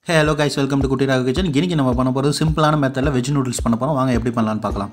hey hello guys welcome to Kutty Ragu kitchen இன்னைக்கு நம்ம பண்ண போகிறது சிம்பிளான மெத்தடில் வெஜ் நூடுல்ஸ் பண்ண போகிறோம் வாங்க எப்படி பண்ணலான்னு பார்க்கலாம்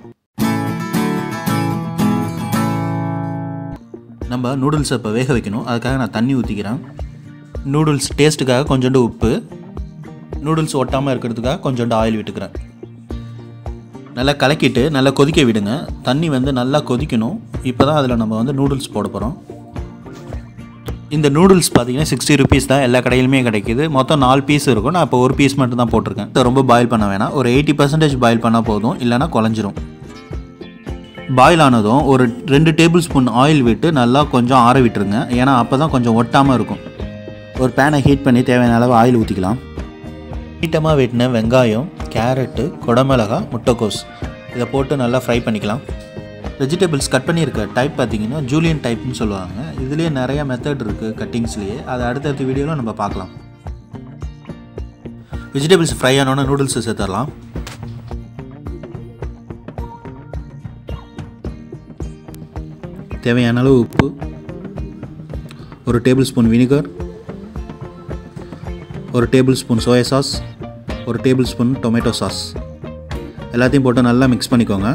நம்ம நூடுல்ஸை இப்போ வேக வைக்கணும் அதுக்காக நான் தண்ணி ஊற்றிக்கிறேன் நூடுல்ஸ் டேஸ்ட்டுக்காக கொஞ்சோண்டு உப்பு நூடுல்ஸ் ஒட்டாமல் இருக்கிறதுக்காக கொஞ்சோண்டு ஆயில் விட்டுக்கிறேன் நல்லா கலக்கிட்டு நல்லா கொதிக்க விடுங்க தண்ணி வந்து நல்லா கொதிக்கணும் இப்போ தான் அதில் நம்ம வந்து நூடுல்ஸ் போட போகிறோம் இந்த நூடுல்ஸ் பார்த்தீங்கன்னா சிக்ஸ்டி ருபீஸ் தான் எல்லா கடையிலுமே கிடைக்குது மொத்தம் நாலு பீஸ் இருக்கும் நான் இப்போ ஒரு பீஸ் மட்டும் தான் போட்டிருக்கேன் இதை ரொம்ப பாயில் பண்ண வேணாம் ஒரு எயிட்டி பர்சன்டேஜ் பாயில் பண்ணால் போதும் இல்லைனா குழஞ்சிரும் பாயில் ஆனதும் ஒரு ரெண்டு டேபிள் ஸ்பூன் ஆயில் விட்டு நல்லா கொஞ்சம் ஆற விட்டுருங்க ஏன்னா அப்போ தான் கொஞ்சம் ஒட்டாமல் இருக்கும் ஒரு பேனை ஹீட் பண்ணி தேவையான அளவு ஆயில் ஊற்றிக்கலாம் நீட்டமாக வெட்டின வெங்காயம் கேரட்டு குடமிளகா முட்டைக்கோஸ் இதை போட்டு நல்லா ஃப்ரை பண்ணிக்கலாம் வெஜிடபிள்ஸ் கட் பண்ணியிருக்க டைப் பார்த்தீங்கன்னா ஜூலியன் டைப்னு சொல்லுவாங்க இதுலேயே நிறைய மெத்தட் இருக்குது கட்டிங்ஸ்லேயே அதை அடுத்தடுத்த வீடியோவில் நம்ம பார்க்கலாம் வெஜிடபிள்ஸ் ஃப்ரை ஆனோன்னு நூடுல்ஸை சேர்த்துடலாம் தேவையான அளவு உப்பு ஒரு டேபிள் ஸ்பூன் வினிகர் ஒரு டேபிள் ஸ்பூன் சோயா சாஸ் ஒரு டேபிள் ஸ்பூன் டொமேட்டோ சாஸ் எல்லாத்தையும் போட்டு நல்லா மிக்ஸ் பண்ணிக்கோங்க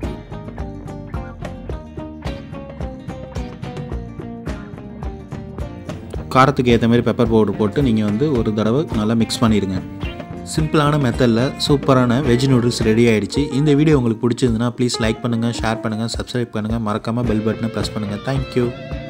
காரத்துக்கு ஏற்ற மாதிரி பெப்பர் பவுடர் போட்டு நீங்கள் வந்து ஒரு தடவை நல்லா மிக்ஸ் பண்ணிடுங்க சிம்பிளான மெத்தடில் சூப்பரான வெஜ் நூடுல்ஸ் ரெடி ஆகிடுச்சு இந்த வீடியோ உங்களுக்கு பிடிச்சிருந்துன்னா ப்ளீஸ் லைக் பண்ணுங்கள் ஷேர் பண்ணுங்கள் சப்ஸ்கிரைப் பண்ணுங்கள் மறக்காமல் பெல் பட்டனை ப்ரெஸ் பண்ணுங்கள் தேங்க்யூ